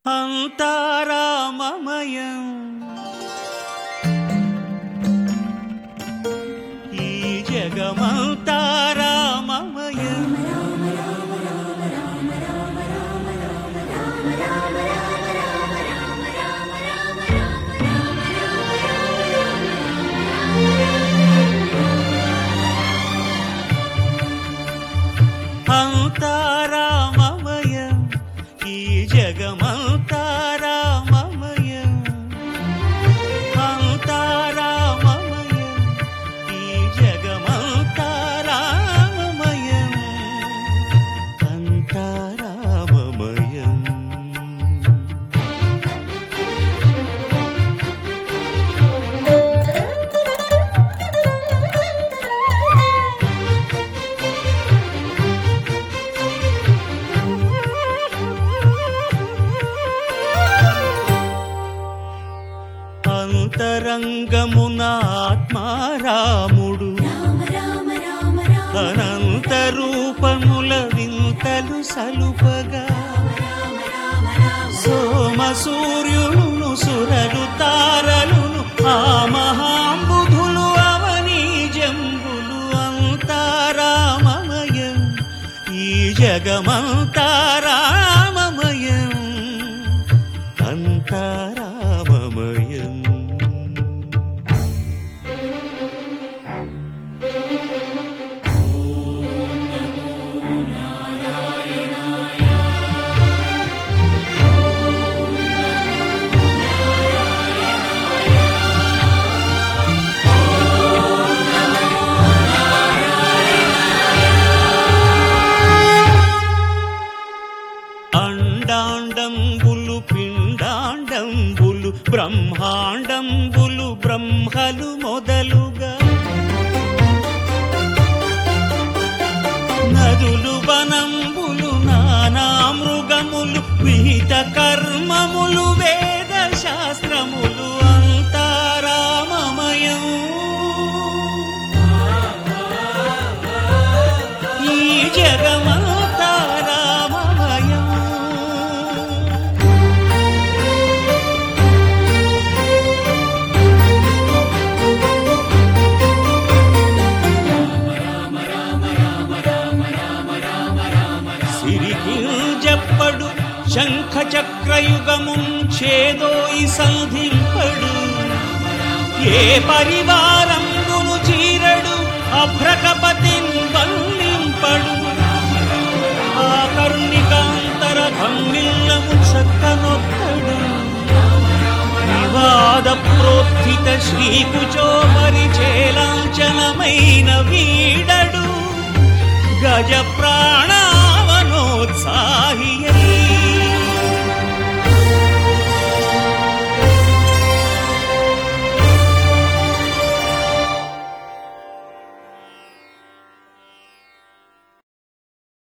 అంతారామమయం ఈ జగమంతారామమయం అంతారామమయం ఈ జగమంతారామమయం అంతారామమయం ఈ జగమంతారామమయం అంతారామమయం అంతరంగమున ఆత్మారాముడు అనంత రూపముల వింతలు సలుపగా సోమ సూర్యులను సురలు తారలును ఆ మహాంబుధులు అవనీ జంబులు అంతారామమయం ఈ జగమంతారామమయం అంతారామమయం అండాండంబులు పిండాండంబులు బ్రహ్మాండంబులు బ్రహ్మలు మొదలుగా నదులు వనంబులు నానా మృగములు విహిత కర్మములు వేద శాస్త్రములు అంతారామమయం ఈ జగమంతారామమయం సిరికి చెప్పడు శంఖ చక్రయుగముంచేదోయి సంధింపడు ఏ పరివారంబును చీరడు అభ్రకపతిన్ వల్లింపడు ఆ కర్ణికాంతర ధమ్మిల్లము చక్కనొక్కడు వివాద ప్రోత్థిత శ్రీకుచో పరిచేలాంచనమైన వీడడు గజ ప్రాణావనోత్సాహియ